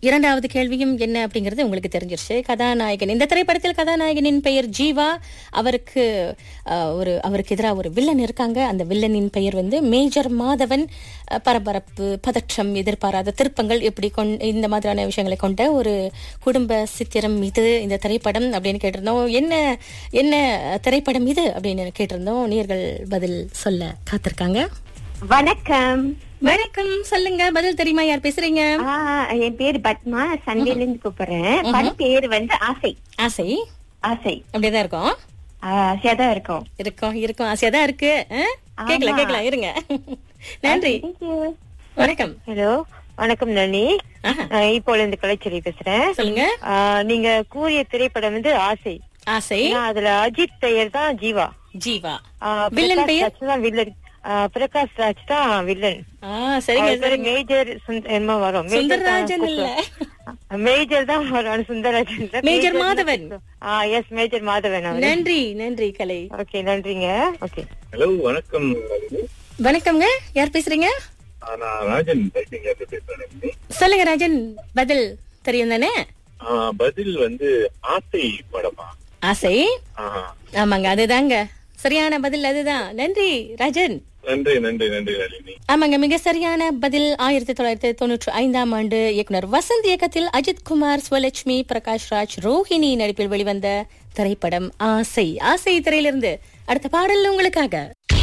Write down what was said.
இரண்டாவது கேள்வியும் என்ன அப்படிங்கிறது உங்களுக்கு தெரிஞ்சிருச்சு கதாநாயகன் இந்த திரைப்படத்தில் கதாநாயகனின் பெயர் ஜீவா அவருக்கு அஹ், ஒரு அவருக்கு எதிராக ஒரு வில்லன் இருக்காங்க அந்த வில்லனின் பெயர் வந்து மேஜர் மாதவன் அஹ், பரபரப்பு பதற்றம் எதிர்பாராத திருப்பங்கள் இப்படி கொண் இந்த மாதிரியான விஷயங்களை கொண்ட ஒரு குடும்ப சித்திரம் இது இந்த திரைப்படம் அப்படின்னு கேட்டிருந்தோம் என்ன என்ன திரைப்படம் இது அப்படின்னு கேட்டிருந்தோம் நேர்கள் பதில் சொல்ல காத்திருக்காங்க வணக்கம் வணக்கம் சொல்லுங்க பதில் தெரியுமா யார் பேசுறீங்க ஆ, என் பேரு பத்மா சண்டையில இருந்து கூப்பிடுறேன் படம் பேரு வந்து ஆசை ஆசை ஆசை அப்படியேதான் இருக்கும் ஆ, ஆசையா தான் இருக்கும் இருக்கும் இருக்கும் ஆசையா தான் இருக்கு ஆ? கேக்கலாம் ஆமா. கேக்கலாம் இருங்க நன்றி வணக்கம் ஹலோ வணக்கம் நளினி ஆஹா. ஆ, இப்போ இந்த கலைச்செல்வி பேசுறேன் சொல்லுங்க ஆ, நீங்க கூறிய திரைப்படம் வந்து ஆசை ஆசை ஏன்னா, அதுல அஜித் பெயர் தான் ஜீவா ஜீவா ஆ, வில்லன் பிரகாஷ் பெயர்? ராஜ் தான் வில்லன் ஆ, பிரகாஷ் ராஜ் தான் வில்லன் ஆ சரிங்க அவர் பேரு சரிங்க மேஜர் சுந்த- என்னமோ வரும் மேஜர் சுந்தரராஜன் தான் இல்ல மேஜர் தான் வரும் சுந்தரராஜன் இல்ல. Major major Madhavan. ஆ எஸ் மேஜர் மாதவன் அவர் நன்றி நன்றி கலை ஓகே நன்றிங்க ஓகே ஹலோ வணக்கம் நளினி. வணக்கம்ங்க யார் பேசுறீங்க ஆ, நான் ராஜன் டைப்பிங்ல இருந்து பேசுறேன் நளினி. சொல்லுங்க ராஜன் பதில் தெரியும் தானே ஆ, பதில் வந்து ஆசை படமா ஆசை ஆ, ஆமாங்க அதுதாங்க சரியான பதில் அதுதான் நன்றி ராஜன் நன்றி நன்றி நன்றி நளினி ஆமாங்க மிக சரியான பதில் ஆயிரத்தி தொள்ளாயிரத்தி தொண்ணூற்றி ஐந்தாம் ஆண்டு இயக்குனர் வசந்த் இயக்கத்தில் அஜித் குமார் ஸ்வலட்சுமி பிரகாஷ் ராஜ் ரோஹிணி நடிப்பில் வெளிவந்த திரைப்படம் ஆசை ஆசை திரையிலிருந்து அடுத்த பாடல் உங்களுக்காக